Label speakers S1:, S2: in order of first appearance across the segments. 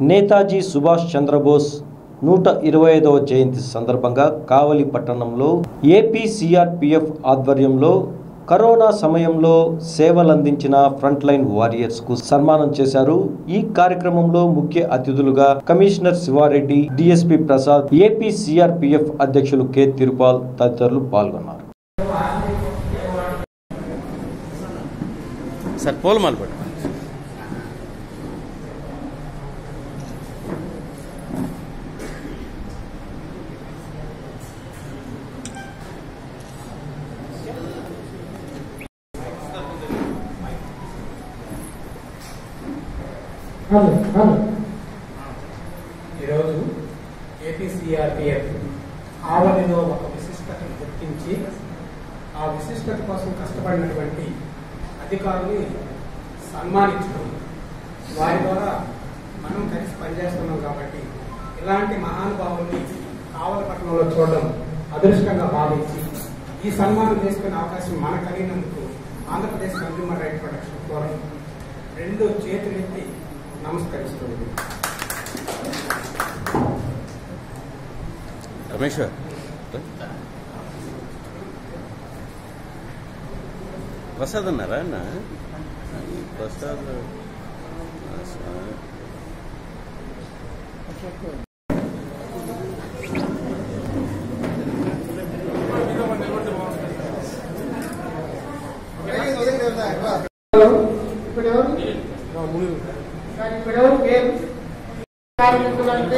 S1: నేతాజీ సుభాష్ చంద్రబోస్ నూట ఇరవై ఐదవ జయంతి సందర్భంగా కావలి పట్టణంలో ఏపీ సిఆర్పిఎఫ్ ఆధ్వర్యంలో కరోనా సమయంలో సేవలందించిన ఫ్రంట్ లైన్ వారియర్స్ కు సన్మానం చేశారు ఈ కార్యక్రమంలో ముఖ్య అతిథులుగా commissioner Sivareddy DSP Prasad AP CRPF అధ్యక్షులు కె తిరుపాల్ తదితరులు పాల్గొన్నారు
S2: సార్ పూలమాల పెట్టు
S3: హలో హలో ఈరోజు ఏపీసీఆర్పిఎఫ్ ఆవలిలో ఒక విశిష్టతను గుర్తించి ఆ విశిష్టత కోసం కష్టపడినటువంటి అధికారుల్ని సన్మానించడం వారి ద్వారా మనం కలిసి పనిచేస్తున్నాం కాబట్టి ఇలాంటి మహానుభావుల్ని కావలపట్నంలో చూడడం అదృష్టంగా భావించి ఈ సన్మానం చేసుకునే అవకాశం మనకు కలిగినందుకు Andhra Pradesh consumer right protection forum రెండు చేతులెత్తి నమస్కరిస్తుంది
S2: రమేష్ గారు ప్రసాద్ అన్నారా అన్న ప్రసాద్ ఆ, సరే.
S3: ఇప్పుడు ఎవరు సార్, ఇప్పుడు ఎవరు పేరు కార్మికులంటే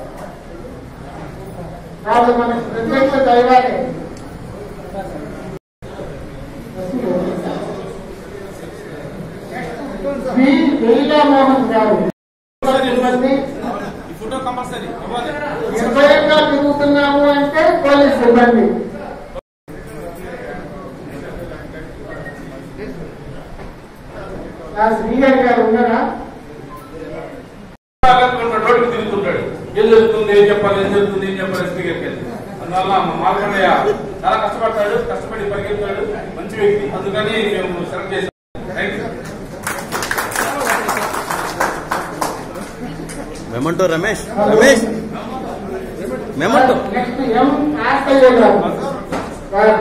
S3: వాళ్ళు మన ప్రత్యక్ష దైవాలే వి లీలామోహన్ గారు సిబ్బంది నిర్భయంగా తిరుగుతున్నాము అంటే పోలీస్ సిబ్బంది ఆ శ్రీగారి గారు ఉన్నారా
S4: రోడ్డు తిరుగుతుంటాడు ఏం జరుగుతుంది ఏం చెప్పాలి ఏం జరుగుతుంది ఏం చెప్పాలి స్పీకర్కి వెళ్ళి అందువల్ల మా మార్కండయ్య చాలా కష్టపడతాడు కష్టపడి పరిగెత్తాడు మంచి వ్యక్తి అందుకని మేము సెలెక్ట్ చేశాం thank you
S2: memento Ramesh Ramesh memento
S3: next M Arkayya గారు వారు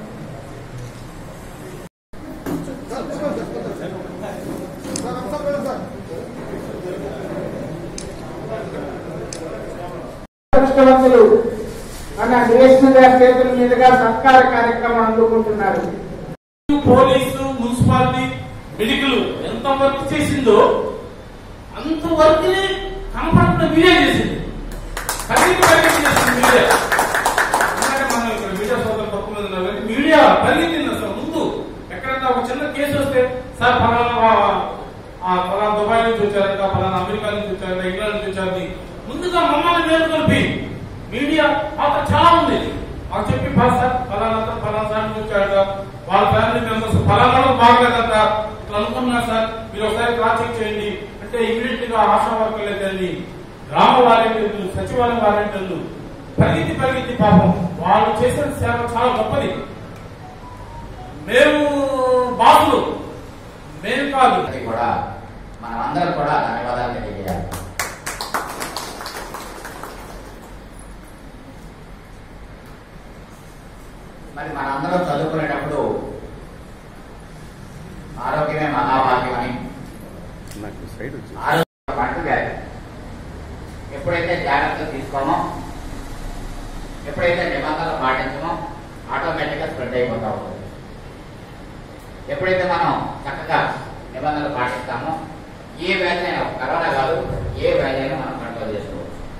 S3: అదృష్టవంతులు మన డిఎస్పీ గారి చేతుల మీదుగా సత్కార కార్యక్రమం అందుకుంటున్నారు
S4: పోలీసు మున్సిపాలిటీ మెడికల్ ఎంత వర్క్ చేసిందో అంత వర్క్ కనపడకుండా మీడియా చేసింది పరిగెత్తి పరిగెత్తి చేసింది మీడియా అలాగే మనం ఇక్కడ మీడియా సోదరులు తక్కువ మంది ఉన్నారు కానీ మీడియా పరిగెత్తింది అసలు ముందు ఎక్కడైనా ఒక చిన్న కేసు వస్తే సార్ ఫలానా వా- ఆ ఫలానా దుబాయ్ నుంచి వచ్చారంట ఫలానా అమెరికా నుంచి వచ్చారంట ఇంగ్లాండ్ నుంచి వచ్చారని ముందుగా మమ్మల్ని మేలుకొల్పి మీడియా పాత్ర చాలా ఉంది మాకు చెప్పి ఫలా సార్ ఫలానా అతను ఫలానా సార్ నుంచి వచ్చాడట వాళ్ళ ఫ్యామిలీ మెంబర్స్ ఫలానా వాళ్ళు బాగలేదంట ఇట్లా అనుకున్నారు సార్ మీరు ఒకసారి క్రాస్ చెక్ చేయండి అంటే ఇమీడియట్ గా ఆశా వర్కర్లు అయితే గ్రామ వాలంటీర్లు సచివాలయం వాలంటీర్లు పరిగెత్తి పరిగెత్తి పాపం వాళ్ళు చేసిన సేవ చాలా గొప్పది మేము బాసులు మేము కాదు
S5: అందరికీ కూడా మనం అందరం కూడా ధన్యవాదాలు తెలియజేయాలి మరి మనందరం చదువుకునేటప్పుడు ఆరోగ్యమే మహాభాగ్యం అని
S2: నాకు సైడ్ వచ్చి
S5: ఆరోగ్యం పంటు వ్యాధి ఎప్పుడైతే జాగ్రత్తలు తీసుకోమో ఎప్పుడైతే నిబంధనలు పాటించమో ఆటోమేటిక్గా స్ప్రెడ్ అయిపోతా ఉంటుంది ఎప్పుడైతే మనం చక్కగా నిబంధనలు పాటిస్తామో ఏ వ్యాధి అయినా కరోనా కాదు ఏ వ్యాధి అయినా మనం కంట్రోల్ చేసుకోవచ్చు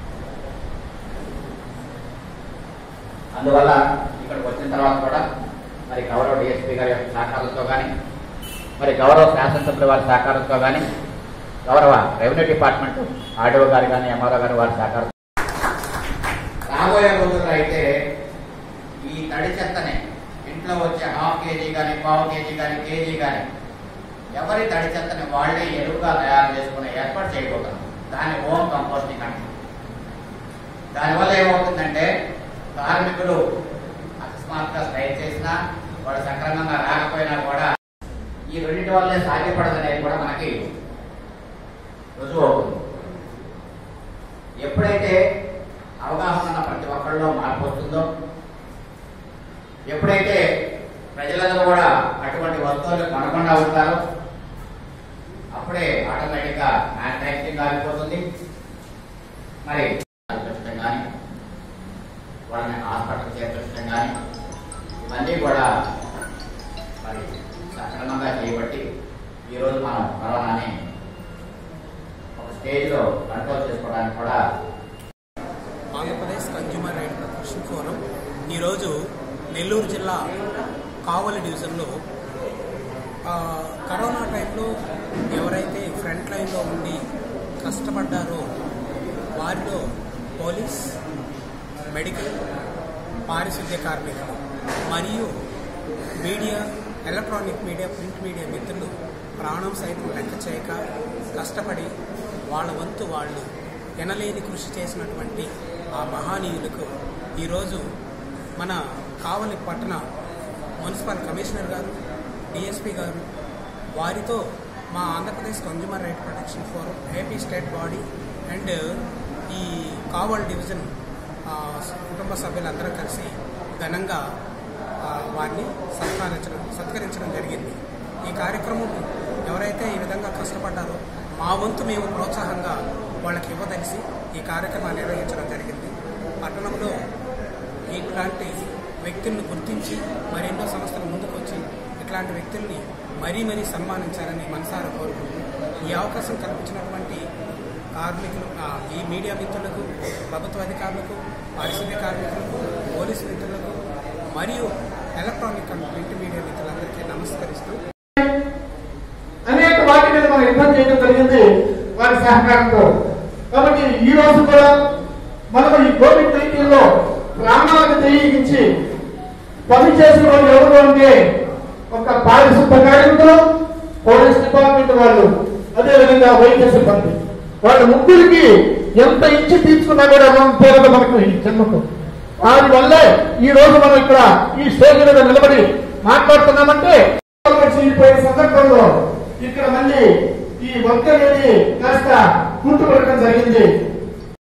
S5: అందువల్ల ఇక్కడికి వచ్చిన తర్వాత కూడా మరి గౌరవ డిఎస్పీ గారి యొక్క సహకారంతో కానీ మరి గౌరవ శాసనసభ్యుల వారి సహకారంతో కానీ గౌరవ రెవెన్యూ డిపార్ట్మెంట్ ఆర్డీఓ గారు కానీ ఎంఆర్ఓ గారు వారి సహకారం రాబోయే రోజుల్లో అయితే ఈ తడి చెత్తని ఇంట్లో వచ్చే హాఫ్ కేజీ కానీ పావు కేజీ కానీ కేజీ కానీ ఎవరి తడి చెత్తని వాళ్ళే ఎరువుగా తయారు చేసుకునే ఏర్పాటు చేయబోతున్నాం దాన్ని హోమ్ కంపోస్టింగ్ అంటాం దానివల్ల ఏమవుతుందంటే కార్మికులు అకస్మాత్తుగా స్ట్రైక్ చేసినా వాడు సక్రమంగా రాకపోయినా కూడా ఈ రెండింటి వల్లే సాధ్యపడదనేది కూడా మనకి రుజువు అవుతుంది ఎప్పుడైతే అవగాహన ఉన్న ప్రతి ఒక్కరిలో మార్పు వస్తుందో ఎప్పుడైతే ప్రజలందరూ కూడా అటువంటి వస్తువులు కొనకుండా ఉంటారో అప్పుడే ఆటోమేటిక్ గా మ్యానుఫ్యాక్చరింగ్ ఆగిపోతుంది మరి చేర్చడం కానీ వాళ్ళని హాస్పిటల్ చేర్చడం కానీ ఇవన్నీ కూడా మరి సక్రమంగా చేయబట్టి ఈరోజు మనం కరోనాని ఒక స్టేజ్లో కంట్రోల్ చేసుకోవడానికి కూడా
S6: Andhra Pradesh consumer right protection forum ఈరోజు నెల్లూరు జిల్లా కావలి డివిజన్లో ఆ, కరోనా టైంలో ఎవరైతే ఫ్రంట్ లైన్లో ఉండి కష్టపడ్డారో వారిలో పోలీస్ మెడికల్ పారిశుద్ధ్య కార్మికులు మరియు media electronic media print media మిత్రులు ప్రాణం సైతం లెక్క చేయక కష్టపడి వాళ్ళ వంతు వాళ్ళు ఎనలేని కృషి చేసినటువంటి ఆ మహానీయులకు ఈరోజు మన కావలి పట్టణ మున్సిపల్ కమిషనర్ గారు డిఎస్పీ గారు వారితో మా Andhra Pradesh consumer right protection forum AP state body and ఈ కావల్ డివిజన్ ఆ, కుటుంబ సభ్యులందరూ కలిసి ఘనంగా ఆ, వారిని సత్కరించడం సత్కరించడం జరిగింది ఈ కార్యక్రమం ఎవరైతే ఈ విధంగా కష్టపడ్డారో మా వంతు మేము ప్రోత్సాహంగా వాళ్ళకి ఇవ్వదలిసి ఈ కార్యక్రమాన్ని నిర్వహించడం జరిగింది పట్టణంలో ఇట్లాంటి వ్యక్తులను గుర్తించి మరెన్నో సంస్థలు ముందుకు వచ్చి ఇట్లాంటి వ్యక్తుల్ని మరీ మరీ సన్మానించాలని మనసారా కోరుకుంటున్నాను ఈ అవకాశం కల్పించినటువంటి కార్మికులు ఆ, ఈ మీడియా మిత్రులకు ప్రభుత్వ అధికారులకు పారిశుద్ధ్య కార్మికులకు పోలీసు మిత్రులకు మరియు ఎలక్ట్రానిక్ అండ్ ప్రింట్ మీడియా మిత్రులందరికీ నమస్కరిస్తూ
S3: అనేక వాటి మీద మనం యుద్ధం చేయడం జరిగింది వారి సహకారంతో కాబట్టి ఈ రోజు కూడా మనం ఈ కోవిడ్ నైన్టీన్ లో ప్రాణాలకు తెగించి పని చేసిన వాళ్ళు ఎవరు అంటే ఒక పారిశుద్ధ కార్మికులు పోలీస్ డిపార్ట్మెంట్ వాళ్ళు అదే విధంగా వైద్య సిబ్బంది వాళ్ళ ముగ్గురికి ఎంత ఇచ్చి తీసుకున్నా కూడా మనం పేరదు మనకు ఈ జన్మకు వారి వల్లే ఈ రోజు మనం ఇక్కడ ఈ స్టేజ్ మీద నిలబడి మాట్లాడుతున్నామంటే పోయిన సందర్భంలో ఇక్కడ మళ్ళీ ఈ వర్క్ అనేది కాస్త కుంటుపడటం జరిగింది